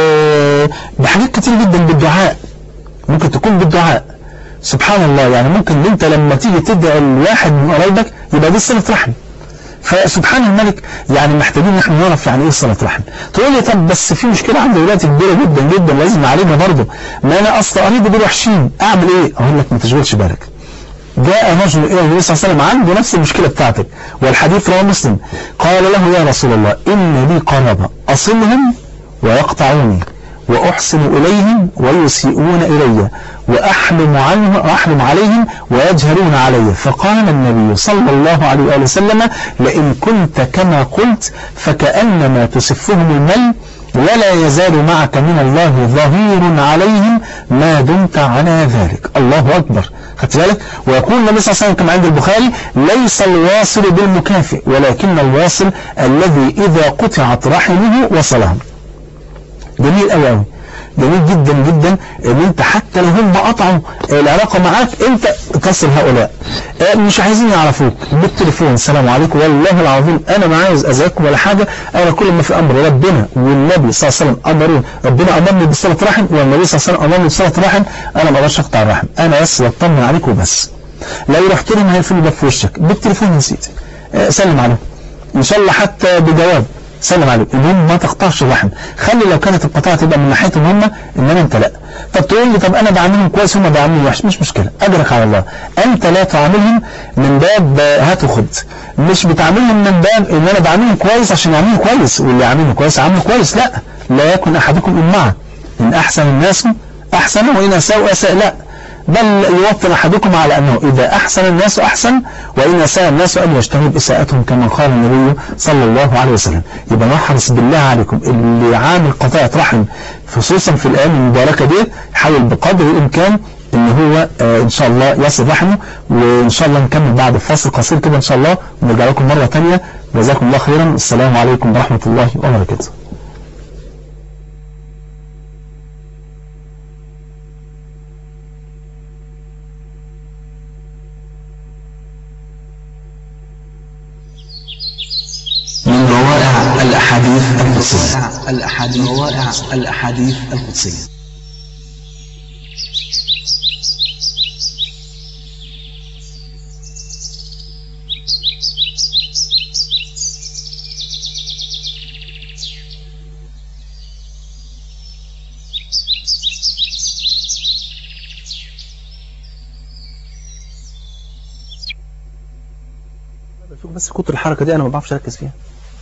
بحاجات كتير جدا بالدعاء ممكن تكون بالدعاء سبحان الله يعني ممكن انت لما تيجي تدعي الواحد من قرايبك يبقى دي صلة رحم فسبحان الملك يعني محتاجين نحن نعرف يعني ايه صلة رحم تقول لي طب بس في مشكلة عندي دلوقتي كبيرة جدا جدا لازم اعالجها برضه ما انا اصل قريبي دول وحشين اعمل ايه اقول لك ما تشغلش بالك جاء رجل إلى النبي صلى الله عليه وسلم عنده نفس المشكلة بتاعتك والحديث رواه مسلم قال له يا رسول الله إن لي قرابة أصلهم ويقطعوني وأحسن إليهم ويسيئون إلي وأحلم, عنه وأحلم عليهم ويجهلون علي فقال النبي صلى الله عليه وآله وسلم لئن كنت كما قلت فكأنما تصفهم المل ولا يزال معك من الله ظهير عليهم ما دمت على ذلك الله أكبر خدت بالك ويقول النبي صلى الله عليه وسلم كما عند البخاري ليس الواصل بالمكافئ ولكن الواصل الذي إذا قطعت رحمه وصلهم جميل قوي قوي جميل جدا جدا ان انت حتى لو هم قطعوا العلاقة معاك انت تصل هؤلاء مش عايزين يعرفوك بالتليفون السلام عليكم والله العظيم انا ما عايز اذاكم ولا حاجة انا كل ما في امر ربنا والنبي صلى الله عليه وسلم امرون ربنا امرني بصلة رحم والنبي صلى الله عليه وسلم امرني بصلة رحم انا ما اقدرش اقطع الرحم انا بس بطمن عليك وبس لو رحت لهم هيقفلوا ده في وشك بالتليفون يا سيدي سلم عليهم ان شاء الله حتى بجواب سلم عليهم المهم ما تقطعش الرحم خلي لو كانت القطاعة تبقى من ناحيتهم هم انما انت لا طب تقول لي طب انا بعملهم كويس هم بيعملوا وحش مش مشكلة اجرك على الله انت لا تعاملهم من باب هات وخد مش بتعاملهم من باب ان انا بعملهم كويس عشان يعملوا كويس واللي يعملوا كويس عملوا كويس لا لا يكن احدكم امعا ان احسن الناس احسن وان اساءوا اساء لا بل يوطن أحدكم على أنه إذا أحسن الناس أحسن وإن أساء الناس أن يجتهدوا بإساءتهم كما قال النبي صلى الله عليه وسلم يبقى نحرص بالله عليكم اللي عامل قطاعة رحم خصوصا في الأيام المباركة دي يحاول بقدر الإمكان ان هو آه ان شاء الله يصل رحمه وان شاء الله نكمل بعد فاصل قصير كده ان شاء الله ونرجع لكم مرة تانية جزاكم الله خيرا السلام عليكم ورحمة الله وبركاته من روائع الأحاديث القدسية الأحاديث روائع الأحاديث القدسية شوف بس كتر الحركة دي أنا ما بعرفش أركز فيها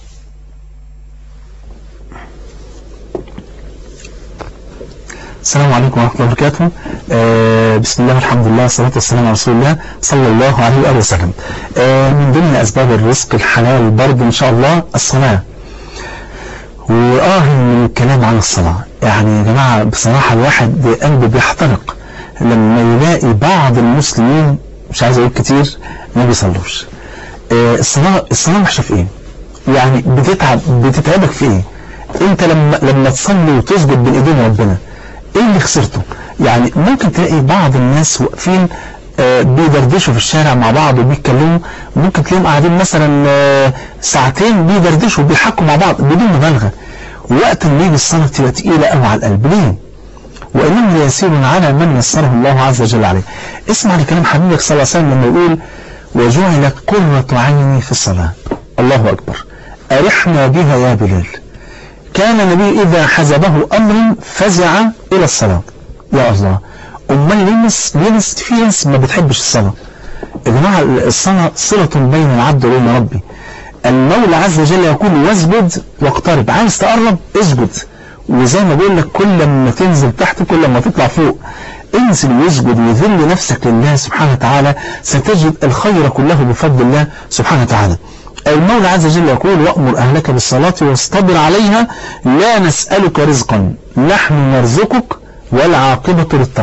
السلام عليكم ورحمة الله وبركاته آه بسم الله والحمد لله والصلاة والسلام على رسول الله صلى الله عليه وآله وسلم آه من ضمن أسباب الرزق الحلال برضه إن شاء الله الصلاة وآه من الكلام عن الصلاة يعني يا جماعة بصراحة الواحد قلبه بيحترق لما يلاقي بعض المسلمين مش عايز أقول كتير ما بيصلوش آه الصلاة الصلاة وحشة في إيه؟ يعني بتتعب بتتعبك في إيه؟ أنت لما لما تصلي وتسجد بين إيدين ربنا ايه اللي خسرته يعني ممكن تلاقي بعض الناس واقفين آه بيدردشوا في الشارع مع بعض وبيتكلموا ممكن تلاقيهم قاعدين مثلا آه ساعتين بيدردشوا وبيحكوا مع بعض بدون مبالغه وقت ما يجي الصلاه تبقى تقيله قوي على القلب ليه؟ وانه ليسير على من يسره الله عز وجل عليه اسمع لكلام حبيبك صلى الله عليه وسلم لما يقول وجعلت قرة عيني في الصلاة الله أكبر أرحنا بها يا بلال كان النبي إذا حزبه أمر فزع إلى الصلاة يا الله أمال ليه ناس ليه ناس في ناس ما بتحبش الصلاة يا جماعة الصلاة صلة بين العبد وبين ربي المولى عز وجل يقول واسجد واقترب عايز تقرب اسجد وزي ما بقول لك كل ما تنزل تحت كل ما تطلع فوق انزل واسجد وذل نفسك لله سبحانه وتعالى ستجد الخير كله بفضل الله سبحانه وتعالى المولى عز وجل يقول وأمر أهلك بالصلاة واصطبر عليها لا نسألك رزقا نحن نرزقك والعاقبة للتقوى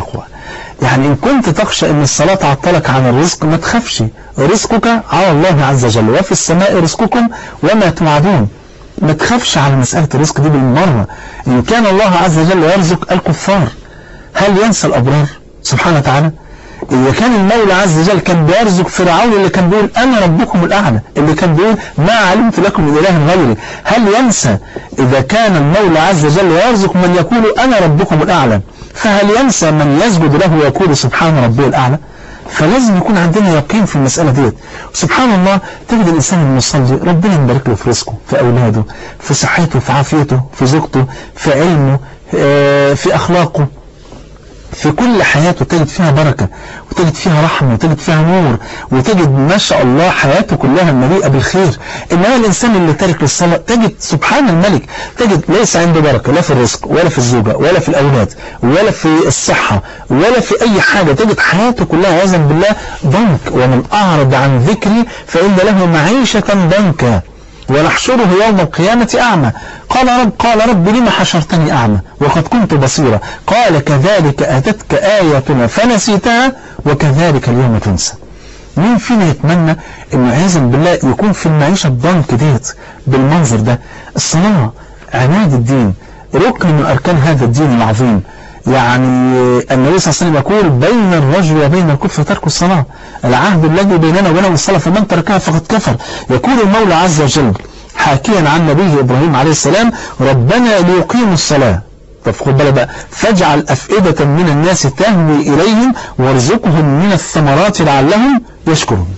يعني إن كنت تخشى أن الصلاة تعطلك عن الرزق ما تخافش رزقك على الله عز وجل وفي السماء رزقكم وما توعدون ما تخافش على مسألة الرزق دي بالمرة إن كان الله عز وجل يرزق الكفار هل ينسى الأبرار سبحانه وتعالى إذا كان المولى عز وجل كان بيرزق فرعون اللي كان بيقول أنا ربكم الأعلى اللي كان بيقول ما علمت لكم من إله غيري هل ينسى إذا كان المولى عز وجل يرزق من يقول أنا ربكم الأعلى فهل ينسى من يسجد له ويقول سبحان ربي الأعلى فلازم يكون عندنا يقين في المسألة ديت سبحان الله تجد الإنسان المصلي ربنا يبارك له في رزقه في أولاده في صحته في عافيته في زوجته في علمه في أخلاقه في كل حياته تجد فيها بركة وتجد فيها رحمة وتجد فيها نور وتجد ما شاء الله حياته كلها مليئة بالخير إنما الإنسان اللي تارك للصلاة تجد سبحان الملك تجد ليس عنده بركة لا في الرزق ولا في الزوجة ولا في الأولاد ولا في الصحة ولا في أي حاجة تجد حياته كلها عياذا بالله ضنك ومن أعرض عن ذكري فإن له معيشة ضنكا ونحشره يوم القيامة أعمى قال رب قال رب لما حشرتني أعمى وقد كنت بصيرا قال كذلك أتتك آياتنا فنسيتها وكذلك اليوم تنسى مين فينا يتمنى انه عياذا بالله يكون في المعيشة الضنك ديت بالمنظر ده الصلاة عماد الدين ركن من أركان هذا الدين العظيم يعني النبي صلى الله عليه وسلم يقول بين الرجل وبين الكفر ترك الصلاة العهد الذي بيننا وبينهم الصلاة فمن تركها فقد كفر يقول المولى عز وجل حاكيا عن نبيه إبراهيم عليه السلام ربنا ليقيموا الصلاة طب خد بالك بقى فاجعل أفئدة من الناس تهوي إليهم وارزقهم من الثمرات لعلهم يشكرون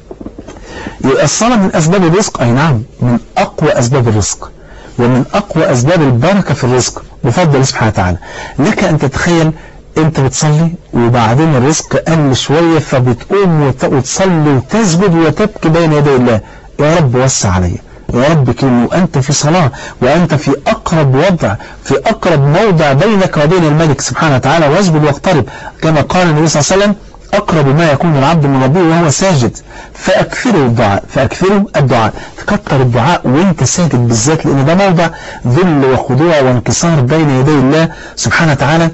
يبقى الصلاة من أسباب الرزق أي نعم من أقوى أسباب الرزق ومن أقوى أسباب البركة في الرزق بفضل الله سبحانه وتعالى لك أن تتخيل أنت بتصلي وبعدين الرزق قل شوية فبتقوم وتصلي وتسجد وتبكي بين يدي الله يا رب وسع علي يا رب كريم وأنت في صلاة وأنت في أقرب وضع في أقرب موضع بينك وبين الملك سبحانه وتعالى واسجد واقترب كما قال النبي صلى الله عليه وسلم أقرب ما يكون العبد من ربه وهو ساجد فأكثروا الدعاء فأكثروا الدعاء تكتر الدعاء وانت ساجد بالذات لأن ده موضع ذل وخضوع وانكسار بين يدي الله سبحانه وتعالى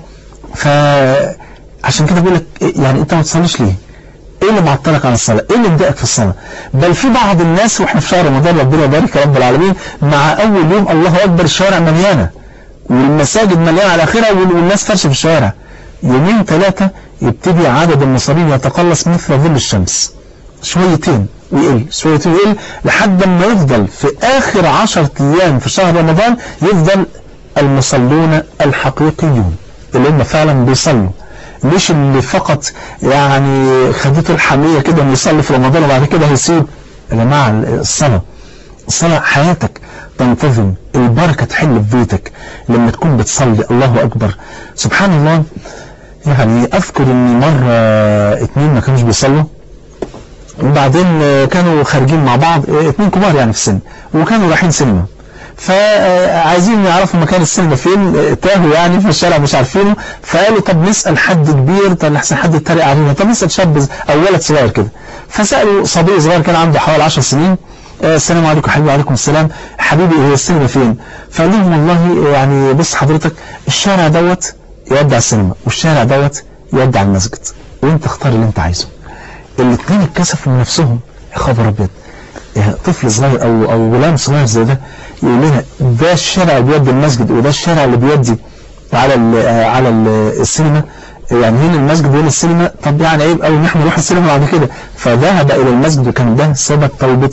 فعشان كده بقول لك يعني انت ما تصليش ليه ايه اللي معطلك عن الصلاة ايه اللي مضايقك في الصلاة بل في بعض الناس واحنا في شهر رمضان ربنا يبارك يا رب العالمين مع اول يوم الله اكبر الشوارع مليانة والمساجد مليانة على اخرها والناس فرشه في الشوارع يومين ثلاثة يبتدي عدد المصابين يتقلص مثل ظل الشمس شويتين ويقل شويتين ويقل لحد ما يفضل في آخر عشر أيام في شهر رمضان يفضل المصلون الحقيقيون اللي هم فعلا بيصلوا مش اللي فقط يعني خدته الحمية كده انه يصلي في رمضان وبعد كده هيسيب يا جماعة الصلاة الصلاة حياتك تنتظم البركة تحل في بيتك لما تكون بتصلي الله أكبر سبحان الله يعني أذكر أن مرة اتنين ما كانوش بيصلوا وبعدين كانوا خارجين مع بعض اتنين كبار يعني في السن وكانوا رايحين سينما فعايزين يعرفوا مكان السينما فين تاهوا يعني في الشارع مش عارفينه فقالوا طب نسأل حد كبير طب لحسن حد يتريق علينا طب نسأل شاب أو ولد صغير كده فسألوا صبي صغير كان عنده حوالي 10 سنين السلام عليكم حبيبي وعليكم السلام حبيبي هي السينما فين فقال لهم والله يعني بص حضرتك الشارع دوت يودع السينما والشارع دوت يودع المسجد وانت اختار اللي انت عايزه الاثنين اتكسفوا من نفسهم يا خبر ابيض طفل صغير او او غلام صغير زي ده يقول لنا ده الشارع اللي بيودي المسجد وده الشارع اللي بيودي على ال على ال السينما يعني هنا المسجد وهنا السينما طب يعني عيب قوي ان احنا نروح السينما بعد كده فذهب الى المسجد وكان ده سبب توبه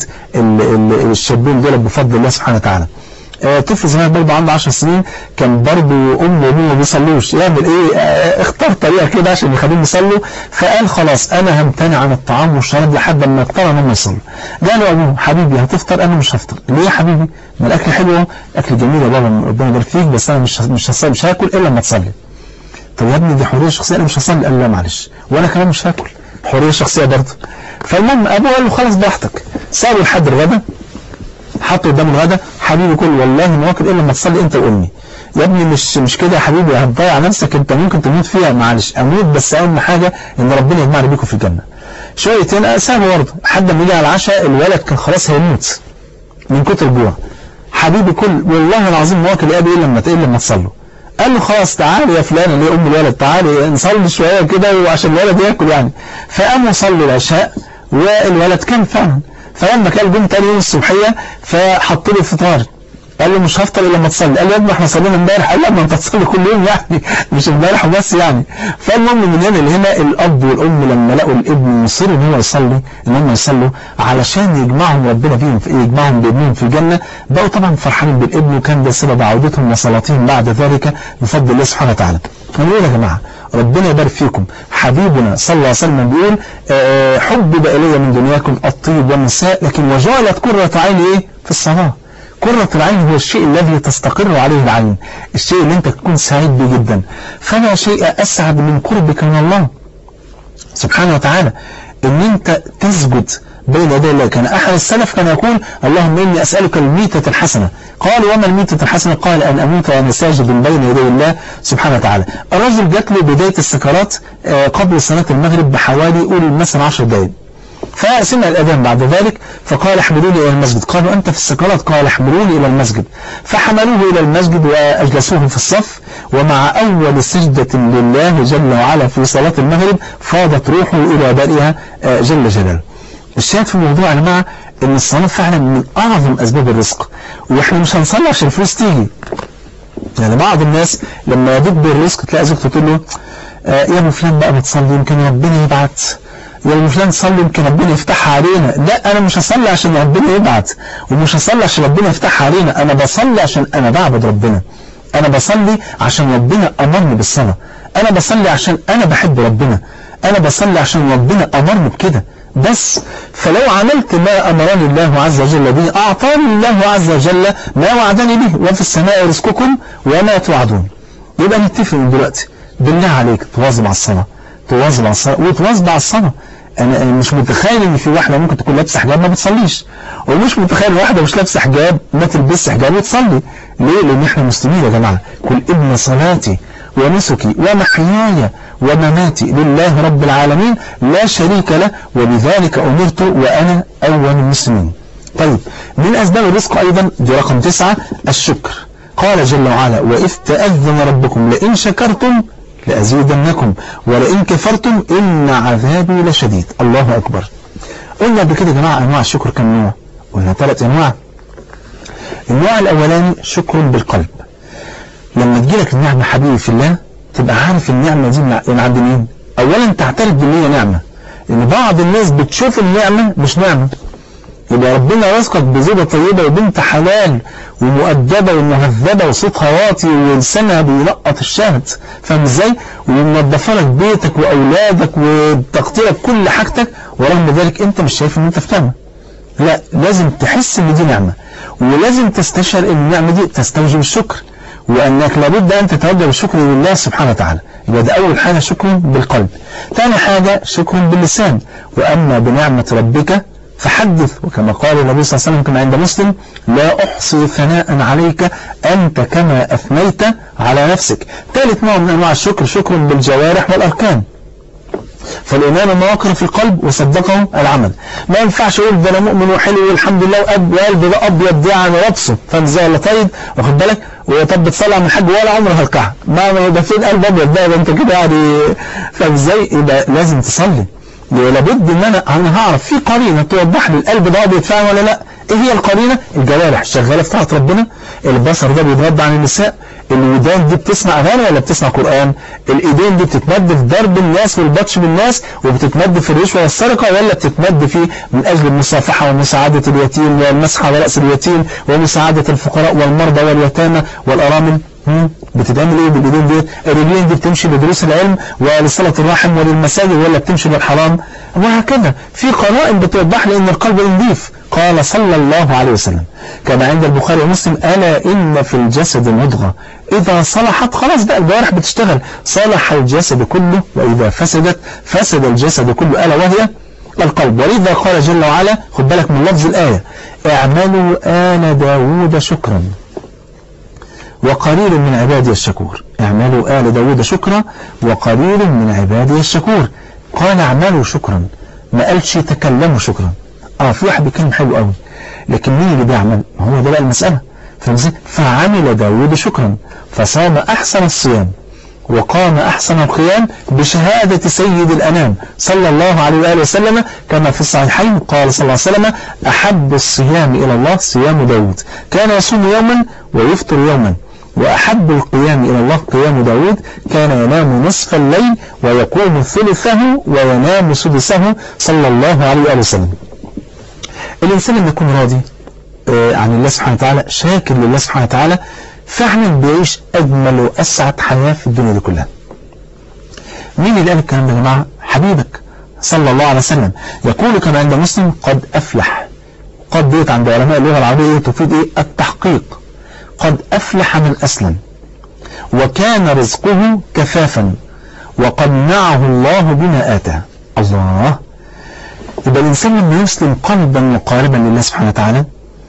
الشابين دول بفضل الله سبحانه وتعالى طفل صغير برضه عنده 10 سنين كان برضه امه وابوه ما بيصلوش يعمل ايه اختار طريقه كده عشان يخليهم يصلوا فقال خلاص انا همتنع عن الطعام والشراب لحد ما يقترن ان هم يصلوا قال ابوه حبيبي هتفطر انا مش هفطر ليه يا حبيبي ما الاكل حلو اهو اكل جميل يا بابا ربنا يبارك فيك بس انا مش مش هصلي مش هاكل الا لما تصلي طب يا ابني دي حريه شخصيه انا مش هصلي قال لا معلش وانا كمان مش هاكل حريه شخصيه برضه فالمهم ابوه قال له خلاص براحتك سابه لحد الغدا حطه قدام الغدا حبيبي كل والله ما واكل الا لما تصلي انت وامي يا ابني مش مش كده يا حبيبي هتضيع نفسك انت ممكن تموت فيها معلش اموت بس اهم حاجه ان ربنا يجمعني بيكم في الجنه شويتين سابه برضه لحد ما يجي على العشاء الولد كان خلاص هيموت من كتر الجوع حبيبي كل والله العظيم ما واكل ايه الا لما الا لما تصلوا قال له خلاص تعالي يا فلان اللي هي ام الولد تعالي نصلي شويه كده وعشان الولد ياكل يعني فقاموا صلوا العشاء والولد كان فعلا فلما كان جم تاني يوم الصبحيه فحطوا له الفطار قال له مش هفطر الا لما تصلي قال له يا ابني احنا صلينا امبارح قال لا ما انت تصلي كل يوم يعني مش امبارح وبس يعني فالمهم من هنا لهنا الاب والام لما لقوا الابن مصر ان هو يصلي ان هم يصلوا علشان يجمعهم ربنا بيهم في يجمعهم بابنهم في الجنه بقوا طبعا فرحانين بالابن وكان ده سبب عودتهم وصلاتهم بعد ذلك بفضل الله سبحانه وتعالى فنقول يا جماعه ربنا يبارك فيكم حبيبنا صلى الله عليه وسلم بيقول آه، حبب الي من دنياكم الطيب والنساء لكن وجعلت قرة عيني ايه في الصلاه قرة العين هو الشيء الذي تستقر عليه العين الشيء اللي انت تكون سعيد به جدا فلا شيء أسعد من قربك من الله سبحانه وتعالى ان انت تسجد بين يدي الله كان أحد السلف كان يقول اللهم إني أسألك الميتة الحسنة قال وما الميتة الحسنة قال أن أموت وأنا ساجد بين يدي الله سبحانه وتعالى الرجل جات له بداية السكرات آه، قبل صلاة المغرب بحوالي قول مثلا 10 دقائق فسمع الأذان بعد ذلك فقال احملوني إلى المسجد قالوا أنت في السكرات قال احملوني إلى المسجد فحملوه إلى المسجد وأجلسوه في الصف ومع أول سجدة لله جل وعلا في صلاة المغرب فاضت روحه إلى بارئها آه، جل جلاله الشاهد في الموضوع يا جماعة ان الصلاة فعلا من اعظم اسباب الرزق واحنا مش هنصلي عشان الفلوس تيجي يعني بعض الناس لما يدب بالرزق تلاقي زوجته تقول له آه يا ابو فلان بقى بتصلي يمكن ربنا يبعت يا ابو فلان صلي يمكن ربنا يفتحها علينا لا انا مش هصلي عشان ربنا يبعت ومش هصلي عشان ربنا يفتحها علينا انا بصلي عشان انا بعبد ربنا انا بصلي عشان ربنا امرني بالصلاة انا بصلي عشان انا بحب ربنا انا بصلي عشان ربنا امرني بكده بس فلو عملت ما أمرني الله عز وجل به أعطاني الله عز وجل ما وعدني به وفي السماء رزقكم وما توعدون يبقى نتفق من دلوقتي بالله عليك تواظب على الصلاة تواظب على الصلاة وتواظب على الصلاة أنا أنا مش متخيل إن في واحدة ممكن تكون لابسة حجاب ما بتصليش ومش متخيل واحدة مش لابسة حجاب ما تلبسش حجاب وتصلي ليه؟ لأن إحنا مسلمين يا جماعة كل ابن صلاتي ونسكي ومحياي ومماتي لله رب العالمين لا شريك له وبذلك أمرت وأنا أول المسلمين طيب من أسباب الرزق أيضا دي رقم تسعة الشكر قال جل وعلا وإذ تأذن ربكم لئن شكرتم لأزيدنكم ولئن كفرتم إن عذابي لشديد الله أكبر قلنا قبل كده يا جماعة أنواع الشكر كم نوع قلنا ثلاث أنواع النوع الأولاني شكر بالقلب لما تجيلك النعمة حبيبي في الله تبقى عارف النعمة دي من عند مين اولا تعترف بان هي نعمة ان بعض الناس بتشوف النعمة مش نعمة يبقى ربنا رزقك بزوجة طيبة وبنت حلال ومؤدبة ومهذبة وصوتها واطي ولسانها بيلقط الشهد فاهم ازاي ومنظفة لك بيتك واولادك وتغطي لك كل حاجتك ورغم ذلك انت مش شايف ان انت في نعمة لا لازم تحس ان دي نعمة ولازم تستشعر ان النعمة دي تستوجب الشكر وأنك لابد أن تتوجه بالشكر لله سبحانه وتعالى يبقى ده أول حاجة شكر بالقلب ثاني حاجة شكر باللسان وأما بنعمة ربك فحدث وكما قال النبي صلى الله عليه وسلم كما عند مسلم لا أحصي ثناء عليك أنت كما أثنيت على نفسك ثالث نوع من أنواع الشكر شكر بالجوارح والأركان فالإيمان ما وقر في القلب وصدقه العمل ما ينفعش اقول ده انا مؤمن وحلو والحمد لله وقلب وقلب ده ابيض دي عن ربصه فاهم ازاي ولا طيب واخد بالك وطب بتصلي على الحاج ولا عمره هركعها ما ما يبقى فين قلب ابيض ده انت كده يعني فاهم ازاي يبقى لازم تصلي لابد ان انا انا هعرف في قرينه توضح لي القلب ده ابيض فعلا ولا لا ايه هي القرينه الجوارح شغاله في طاعه ربنا البصر ده بيتغض عن النساء الودان دي بتسمع اغاني ولا بتسمع قران الايدين دي بتتمد في ضرب الناس والبطش بالناس وبتتمد في الرشوه والسرقه ولا بتتمد في من اجل المصافحه ومساعده اليتيم والمسح على راس اليتيم ومساعده الفقراء والمرضى واليتامى والارامل بتتعمل ايه بالايدين دي الرجلين دي بتمشي لدروس العلم ولصلة الرحم وللمساجد ولا بتمشي للحرام وهكذا في قرائن بتوضح لي ان القلب نظيف قال صلى الله عليه وسلم كما عند البخاري ومسلم ألا إن في الجسد مضغة إذا صلحت خلاص بقى الجوارح بتشتغل صلح الجسد كله وإذا فسدت فسد الجسد كله ألا وهي القلب ولذا قال جل وعلا خد بالك من لفظ الآية اعملوا آل داود شكرا وقليل من عبادي الشكور اعملوا آل داود شكرا وقليل من عبادي الشكور قال اعملوا شكرا ما قالش تكلموا شكرا اه في واحد بيتكلم حلو قوي لكن مين اللي بيعمل هو ده بقى المسألة فمزي- فعمل داود شكرا فصام أحسن الصيام وقام أحسن القيام بشهادة سيد الأنام صلى الله عليه وآله وسلم كما في الصحيحين قال صلى الله عليه وسلم أحب الصيام إلى الله صيام داود كان يصوم يوما ويفطر يوما وأحب القيام إلى الله قيام داود كان ينام نصف الليل ويقوم ثلثه وينام سدسه صلى الله عليه وآله وسلم الإنسان لما يكون راضي آه، عن الله سبحانه وتعالى شاكر لله سبحانه وتعالى فعلا بيعيش أجمل وأسعد حياة في الدنيا دي كلها مين اللي قال الكلام ده يا جماعة حبيبك صلى الله عليه وسلم يقول كما عند مسلم قد أفلح قد ديت عند علماء اللغة العربية تفيد إيه التحقيق قد أفلح من أسلم وكان رزقه كفافا وقنعه الله بما آتاه الله يبقى الإنسان لما يسلم قلبا وقالبا لله سبحانه وتعالى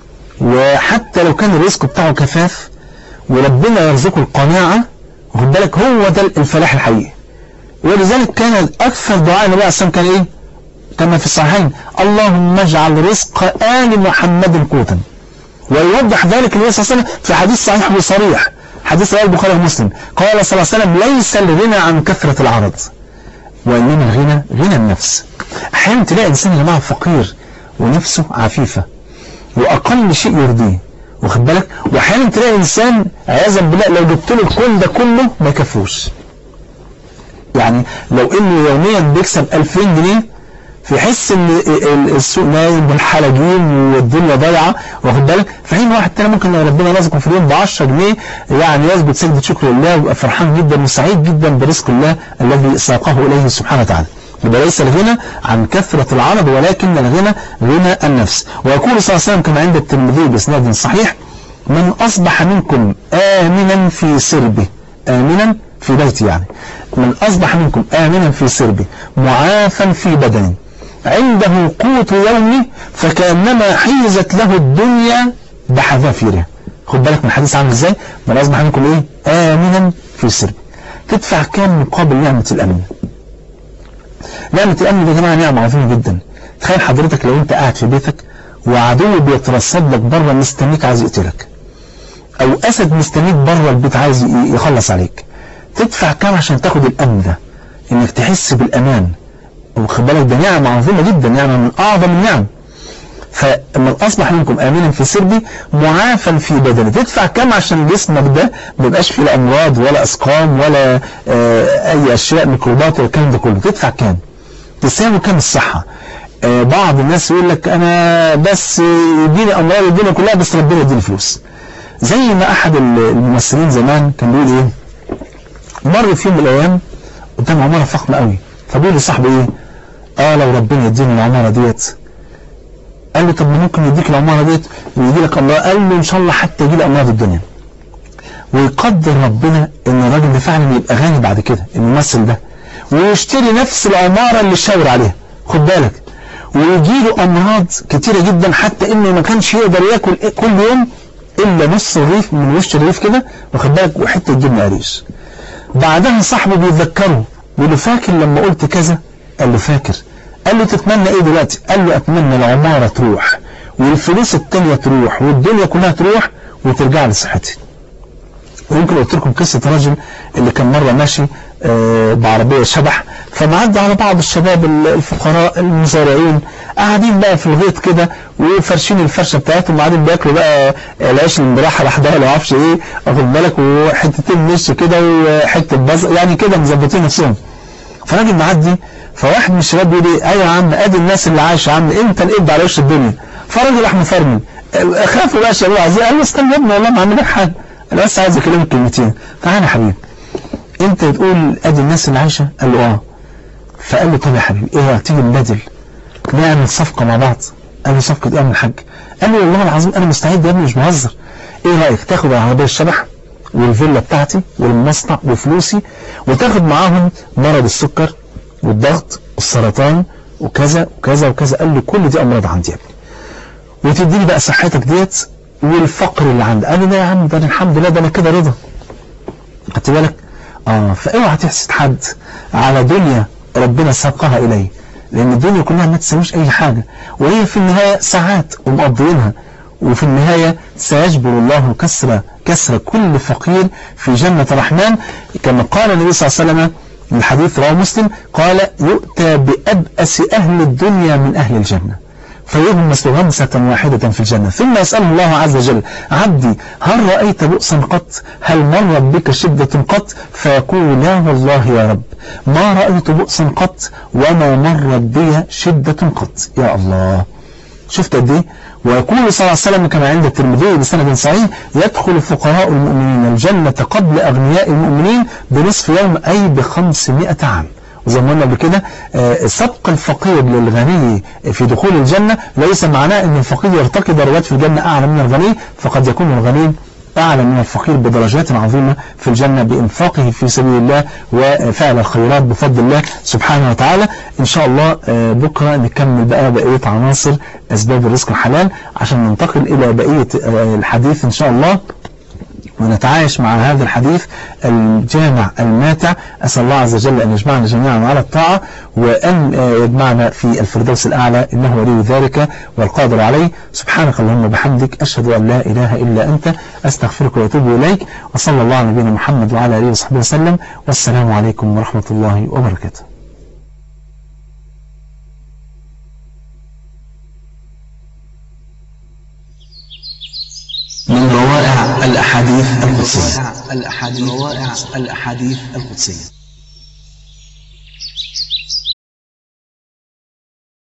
وحتى لو كان الرزق بتاعه كفاف وربنا يرزقه القناعة واخد بالك هو ده الفلاح الحقيقي ولذلك كان أكثر دعاء النبي عليه الصلاة والسلام كان إيه؟ كما في الصحيحين اللهم اجعل رزق آل محمد قوتا ويوضح ذلك النبي صلى الله عليه وسلم في حديث صحيح وصريح حديث رواه البخاري ومسلم قال صلى الله عليه وسلم ليس الغنى عن كثرة العرض وإنما الغنى غنى النفس أحيانا تلاقي إنسان يا جماعة فقير ونفسه عفيفة وأقل شيء يرضيه واخد بالك وأحيانا تلاقي إنسان عياذا بالله لو جبت له الكل ده كله ما يكفوش يعني لو إنه يوميا بيكسب 2000 جنيه في حس ان ال- السوق نايم والحلاجين والدنيا ضايعه واخد بالك في حين واحد تاني ممكن لو ربنا رزقه في اليوم ب 10 جنيه يعني يثبت سجدة شكر لله ويبقى فرحان جدا وسعيد جدا برزق الله الذي ساقه اليه سبحانه وتعالى يبقى ليس الغنى عن كثرة العرض ولكن الغنى غنى النفس ويقول صلى الله عليه وسلم كما عند الترمذي بإسناد صحيح من أصبح منكم آمنا في سربه آمنا في بيته يعني من أصبح منكم آمنا في سربه معافا في بدنه عنده قوت يومه فكأنما حيزت له الدنيا بحذافيرها خد بالك من الحديث عامل ازاي من أصبح منكم ايه آمنا في سربه تدفع كام مقابل نعمة الأمن نعمة الأمن دي يا جماعة نعمة عظيمة جدا تخيل حضرتك لو أنت قاعد في بيتك وعدو بيترصد لك بره مستنيك عايز يقتلك أو أسد مستنيك بره البيت عايز ي- يخلص عليك تدفع كام عشان تاخد الأمن ده إنك تحس بالأمان واخد بالك ده نعمة عظيمة جدا نعمة من أعظم النعم فمن أصبح منكم آمنا في سربي معافا في بدنه تدفع كام عشان جسمك ده ما يبقاش فيه لا أمراض ولا أسقام ولا آه، أي أشياء ميكروبات ولا الكلام ده كله تدفع كام تساوي كام الصحة آه، بعض الناس يقول لك أنا بس يديني أمراض الدنيا كلها بس ربنا يديني فلوس زي ما أحد الممثلين زمان كان بيقول إيه مر في يوم من الأيام قدام عمارة فخمة قوي فبيقول لصاحبه إيه آه لو ربنا يديني العمارة ديت قال له طب ما ممكن يديك العمارة ديت ويجي لك الله قال له إن شاء الله حتى يجي لي أمراض الدنيا ويقدر ربنا إن الراجل ده فعلا يبقى غني بعد كده الممثل ده ويشتري نفس العمارة اللي شاور عليها خد بالك ويجي له أمراض كتيرة جدا حتى إنه ما كانش يقدر ياكل كل يوم إلا نص رغيف من وش الرغيف كده واخد بالك وحتة جبنة قريش بعدها صاحبه بيذكره بيقول له فاكر لما قلت كذا قال له فاكر قال له تتمنى ايه دلوقتي قال له اتمنى العمارة تروح والفلوس التانية تروح والدنيا كلها تروح وترجع لصحتي ويمكن قلت لكم قصة راجل اللي كان مرة ماشي آه، بعربية شبح فمعدي على بعض الشباب الفقراء المزارعين قاعدين بقى في الغيط كده وفرشين الفرشة بتاعتهم وقاعدين بياكلوا بقى العيش المراحة لوحدها ولا معرفش ايه واخد بالك وحتتين مش كده وحتة بز يعني كده مظبطين نفسهم فراجل معدي فواحد من الشباب بيقول ايه ايوه يا عم ادي الناس اللي عايشه يا عم انت القبض على وش الدنيا فراجل راح مفرمل خافوا بقى الشباب عايزين قال له استنى يا ابني والله ما عامل لك حاجه انا بس عايز اكلمك كلمتين تعالى يا حبيبي انت بتقول ادي الناس اللي عايشه قال له اه فقال له طب يا حبيبي ايه رأيك تيجي نبادل نعمل صفقه مع بعض قال له صفقه ايه يا عم الحاج قال له والله العظيم انا مستعد يا ابني مش بهزر ايه رايك تاخد العربيه الشبح والفيلا بتاعتي والمصنع وفلوسي وتاخد معاهم مرض السكر والضغط والسرطان وكذا وكذا وكذا قال له كل دي امراض عندي يا ابني وتديني بقى صحتك ديت والفقر اللي عندي قال له لا يا عم ده أنا الحمد لله ده انا كده رضا خدت بالك اه فاوعى تحسد حد على دنيا ربنا ساقها اليه لان الدنيا كلها ما تساويش اي حاجه وهي في النهايه ساعات ومقضيينها وفي النهايه سيجبر الله كسر كسر كل فقير في جنة الرحمن كما قال النبي صلى الله عليه وسلم الحديث رواه مسلم قال يؤتى بأبأس أهل الدنيا من أهل الجنة فيغمس غمسة واحدة في الجنة ثم يسأله الله عز وجل عبدي هل رأيت بؤسا قط هل مرت بك شدة قط فيقول لا والله يا رب ما رأيت بؤسا قط وما مرت بي شدة قط يا الله شفت قد ايه ويقول صلى الله عليه وسلم كما عند الترمذي بسند صحيح يدخل فقراء المؤمنين الجنة قبل أغنياء المؤمنين بنصف يوم أي بخمسمائة عام وزي ما قلنا قبل كده سبق الفقير للغني في دخول الجنة ليس معناه أن الفقير يرتقي درجات في الجنة أعلى من الغني فقد يكون الغني أعلى من الفقير بدرجات عظيمة في الجنة بإنفاقه في سبيل الله وفعل الخيرات بفضل الله سبحانه وتعالى إن شاء الله بكرة نكمل بقى بقية عناصر أسباب الرزق الحلال عشان ننتقل إلى بقية الحديث إن شاء الله ونتعايش مع هذا الحديث الجامع الماتع أسأل الله عز وجل أن يجمعنا جميعا على الطاعة وأن يجمعنا في الفردوس الأعلى إنه ولي ذلك والقادر عليه سبحانك اللهم وبحمدك أشهد أن لا إله إلا أنت أستغفرك وأتوب إليك وصلى الله على نبينا محمد وعلى آله وصحبه وسلم والسلام عليكم ورحمة الله وبركاته من روائع الأحاديث القدسية الأحاديث روائع الأحاديث القدسية